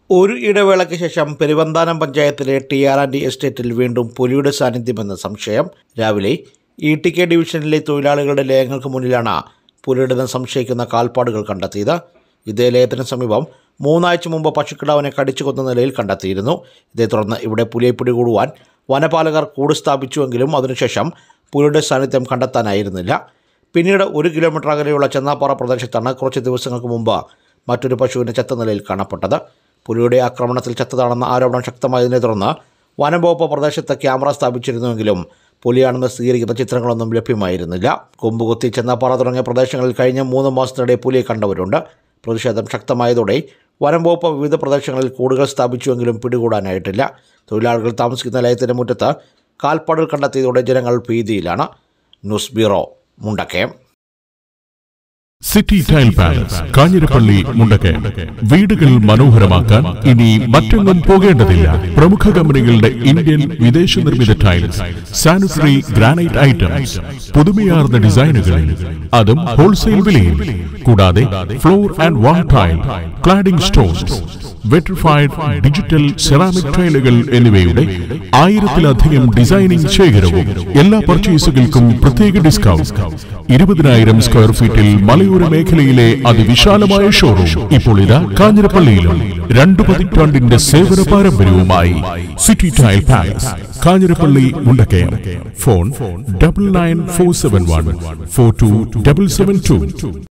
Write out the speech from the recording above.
ഒരു ഇടവേളയ്ക്ക് ശേഷം പെരുവന്താനം പഞ്ചായത്തിലെ ടി ആർ ആൻഡ് എസ്റ്റേറ്റിൽ വീണ്ടും പുലിയുടെ സാന്നിധ്യമെന്ന സംശയം രാവിലെ ഇ ടി കെ ഡിവിഷനിലെ തൊഴിലാളികളുടെ ലയങ്ങൾക്ക് മുന്നിലാണ് പുലിയുടെന്ന് സംശയിക്കുന്ന കാൽപ്പാടുകൾ കണ്ടെത്തിയത് ഇതേ ലയത്തിന് സമീപം മൂന്നാഴ്ച മുമ്പ് പശുക്കിടാവിനെ കടിച്ചു കൊന്ന നിലയിൽ കണ്ടെത്തിയിരുന്നു ഇതേ തുടർന്ന് ഇവിടെ പുലിയെ പിടികൂടുവാൻ വനപാലകർ കൂട് സ്ഥാപിച്ചുവെങ്കിലും അതിനുശേഷം പുലിയുടെ സാന്നിധ്യം കണ്ടെത്താനായിരുന്നില്ല പിന്നീട് ഒരു കിലോമീറ്റർ അകലെയുള്ള ചെന്നാപ്പാറ പ്രദേശത്താണ് കുറച്ച് ദിവസങ്ങൾക്ക് മുമ്പ് മറ്റൊരു പശുവിനെ ചത്ത നിലയിൽ കാണപ്പെട്ടത് പുലിയുടെ ആക്രമണത്തിൽ ചത്തതാണെന്ന ആരോപണം ശക്തമായതിനെ തുടർന്ന് വനം വകുപ്പ് പ്രദേശത്ത് ക്യാമറ സ്ഥാപിച്ചിരുന്നുവെങ്കിലും പുലിയാണെന്ന് സ്ഥിരീകരിക്കുന്ന ചിത്രങ്ങളൊന്നും ലഭ്യമായിരുന്നില്ല കൊമ്പുകുത്തി ചെന്നാപ്പാറ തുടങ്ങിയ പ്രദേശങ്ങളിൽ കഴിഞ്ഞ മൂന്ന് മാസത്തിനിടെ പുലിയെ കണ്ടവരുണ്ട് പ്രതിഷേധം ശക്തമായതോടെ വനം വകുപ്പ് വിവിധ പ്രദേശങ്ങളിൽ കൂടുകൾ സ്ഥാപിച്ചുവെങ്കിലും പിടികൂടാനായിട്ടില്ല തൊഴിലാളികൾ താമസിക്കുന്ന ലയത്തിൻ്റെ മുറ്റത്ത് കാൽപ്പാടുകൾ കണ്ടെത്തിയതോടെ ജനങ്ങൾ ഭീതിയിലാണ് news bureau Mundakkayam city tile palace Kanjirappally Mundakkayam വീടുകൾ മനോഹരമാക്കാൻ ഇനി മറ്റെങ്ങും പോകേണ്ടതില്ല പ്രമുഖ കമ്പനികളുടെ ഇന്ത്യൻ വിദേശ നിർമ്മിത ടൈൽസ് സാനിറ്ററി ഗ്രാനൈറ്റ് ഐറ്റംസ് പുതുമയാർന്ന ഡിസൈനുകളിൽ അതും ഹോൾസെയിൽ വിലയിൽ കൂടാതെ floor and wall tile cladding stones vitrified digital ceramic ടൈലുകൾ എന്നിവയുടെ ആയിരത്തിലധികം ഡിസൈനിംഗ് ശേഖരവും എല്ലാ പർച്ചേസുകൾക്കും പ്രത്യേക ഡിസ്കൗണ്ട് ഇരുപതിനായിരം സ്ക്വയർ ഫീറ്റിൽ മലയോര മേഖലയിലെ അതിവിശാലമായ ഷോറൂം ഇപ്പോൾ ഇതാ കാഞ്ഞിരപ്പള്ളിയിലും രണ്ടു പതിറ്റാണ്ടിന്റെ സേവന പാരമ്പര്യവുമായി city tile palace Kanjirappally Mundakkayam phone double nine four seven one four two double seven to